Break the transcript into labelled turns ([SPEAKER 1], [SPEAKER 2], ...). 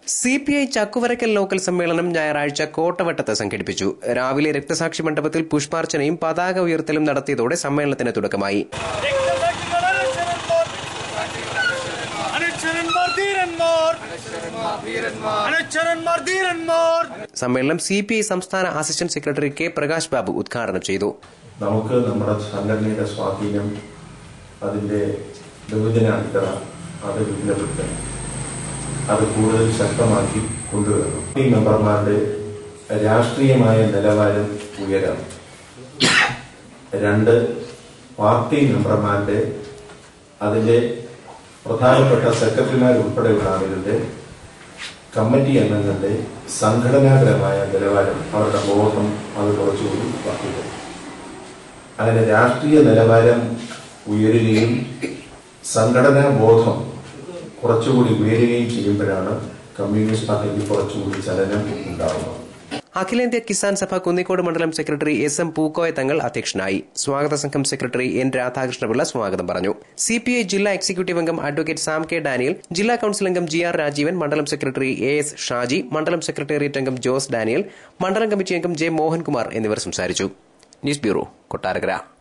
[SPEAKER 1] C P I Chakkuvarakkal local സമ്മേളനം ഞായറാഴ്ച കോട്ടവട്ടത്ത് സംഘടിപ്പിച്ചു രാവിലെ രക്തസാക്ഷി മണ്ഡപത്തിൽ പുഷ്പാർച്ചനയും പതാക ഉയർത്തലും നടത്തിയതോടെ സമ്മേളനത്തിന് തുടക്കമായി
[SPEAKER 2] അനുചരന്മാർ ധീരന്മാർ അനുചരന്മാർ ധീരന്മാർ
[SPEAKER 1] സമ്മേളനം സി പി ഐ സംസ്ഥാന assistant secretary K Prakash Babu ഉദ്ഘാടനം ചെയ്തു
[SPEAKER 3] നമുക്ക് നമ്മുടെ സംഘടനയുടെ സ്വാധീനം അതിൻ്റെ ബഹുജന അടിത്തറ അത് വിപുലപ്പെടുത്തണം അത് കൂടുതൽ ശക്തമാക്കി കൊണ്ടുവരണം ഈ മെമ്പർമാരുടെ രാഷ്ട്രീയമായ നിലവാരം ഉയരണം രണ്ട് പാർട്ടി മെമ്പർമാരുടെ അതിൻ്റെ പ്രധാനപ്പെട്ട സെക്രട്ടറിമാർ ഉൾപ്പെടെയുള്ള ആളുകളുടെ കമ്മിറ്റി അംഗങ്ങളുടെ സംഘടനാപരമായ നിലവാരം അവരുടെ ബോധം അത് കുറച്ചുകൂടി വർദ്ധിക്കും അങ്ങനെ രാഷ്ട്രീയ നിലവാരം ഉയരുകയും സംഘടനാ ബോധം കുറച്ചുകൂടി ഉയരുകയും ചെയ്യുമ്പോഴാണ് കമ്മ്യൂണിസ്റ്റ് പാർട്ടിക്ക് കുറച്ചുകൂടി ചലനം ഉണ്ടാവുന്നത്
[SPEAKER 1] അഖിലേന്ത്യാ കിസാൻ സഭ കുന്നിക്കോട് മണ്ഡലം സെക്രട്ടറി എസ് എം പൂക്കോയ തങ്ങൾ അധ്യക്ഷനായി സ്വാഗത സംഘം സെക്രട്ടറി എൻ രാധാകൃഷ്ണപിള്ള സ്വാഗതം പറഞ്ഞു സി പി ഐ ജില്ലാ എക്സിക്യൂട്ടീവ് അംഗം അഡ്വക്കേറ്റ് സാം കെ ഡാനിയൽ ജില്ലാ കൌൺസിൽ അംഗം ജി ആർ രാജീവൻ മണ്ഡലം സെക്രട്ടറി എ എസ് ഷാജി മണ്ഡലം സെക്രട്ടേറിയറ്റ് അംഗം ജോസ് ഡാനിയൽ മണ്ഡലം കമ്മിറ്റി അംഗം ജെ മോഹൻകുമാർ എന്നിവർ സംസാരിച്ചു ന്യൂസ് ബ്യൂറോ കൊട്ടാരക്കര